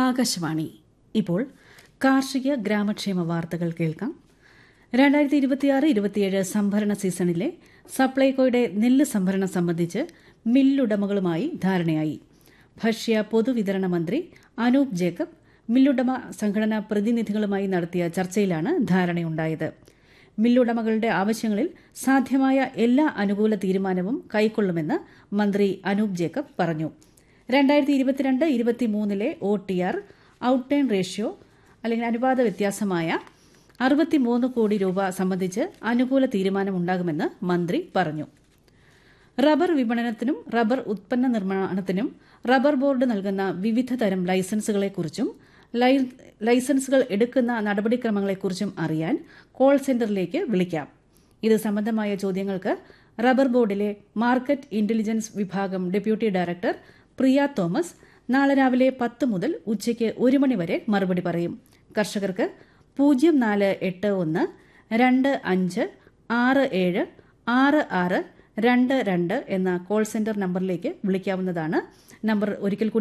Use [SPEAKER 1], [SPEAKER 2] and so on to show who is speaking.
[SPEAKER 1] ആകാശവാണി ഇപ്പോൾ കാർഷിക ഗ്രാമക്ഷേമ വാർത്തകൾ കേൾക്കാം രണ്ടായിരത്തി ഇരുപത്തിയാറ് ഇരുപത്തിയേഴ് സംഭരണ സീസണിലെ സപ്ലൈകോയുടെ നെല്ല് സംഭരണം സംബന്ധിച്ച് മില്ലുടമകളുമായി ധാരണയായി ഭക്ഷ്യ പൊതുവിതരണ മന്ത്രി അനൂപ് ജേക്കബ് മില്ലുടമ സംഘടനാ പ്രതിനിധികളുമായി നടത്തിയ ചർച്ചയിലാണ് ധാരണയുണ്ടായത് മില്ലുടമകളുടെ ആവശ്യങ്ങളിൽ സാധ്യമായ എല്ലാ അനുകൂല തീരുമാനവും കൈക്കൊള്ളുമെന്ന് മന്ത്രി അനൂപ് ജേക്കബ് പറഞ്ഞു രണ്ടായിരത്തി ഇരുപത്തിരണ്ട് ഇരുപത്തിമൂന്നിലെ O T R outturn ratio അല്ലെങ്കിൽ അനുപാത വ്യത്യാസമായ അറുപത്തിമൂന്ന് കോടി രൂപ സംബന്ധിച്ച് അനുകൂല തീരുമാനമുണ്ടാകുമെന്ന് മന്ത്രി പറഞ്ഞു റബ്ബർ വിപണനത്തിനും റബ്ബർ ഉത്പന്ന നിർമ്മാണത്തിനും റബ്ബർ ബോർഡ് നൽകുന്ന വിവിധ തരം ലൈസൻസുകളെക്കുറിച്ചും ലൈസൻസുകൾ എടുക്കുന്ന നടപടിക്രമങ്ങളെക്കുറിച്ചും അറിയാൻ കോൾ സെന്ററിലേക്ക് വിളിക്കാം ഇത് സംബന്ധമായ ചോദ്യങ്ങൾക്ക് റബ്ബർ ബോർഡിലെ മാർക്കറ്റ് ഇന്റലിജൻസ് വിഭാഗം ഡെപ്യൂട്ടി ഡയറക്ടർ പ്രിയ തോമസ് നാളെ രാവിലെ പത്ത് മുതൽ ഉച്ചയ്ക്ക് ഒരു മണി വരെ മറുപടി പറയും കർഷകർക്ക് പൂജ്യം നാല് എട്ട് ഒന്ന് രണ്ട് അഞ്ച് ആറ് ഏഴ് ആറ് ആറ് രണ്ട് രണ്ട് എന്ന കോൾ സെന്റർ നമ്പറിലേക്ക് വിളിക്കാവുന്നതാണ് നമ്പർ ഒരിക്കൽ കൂടി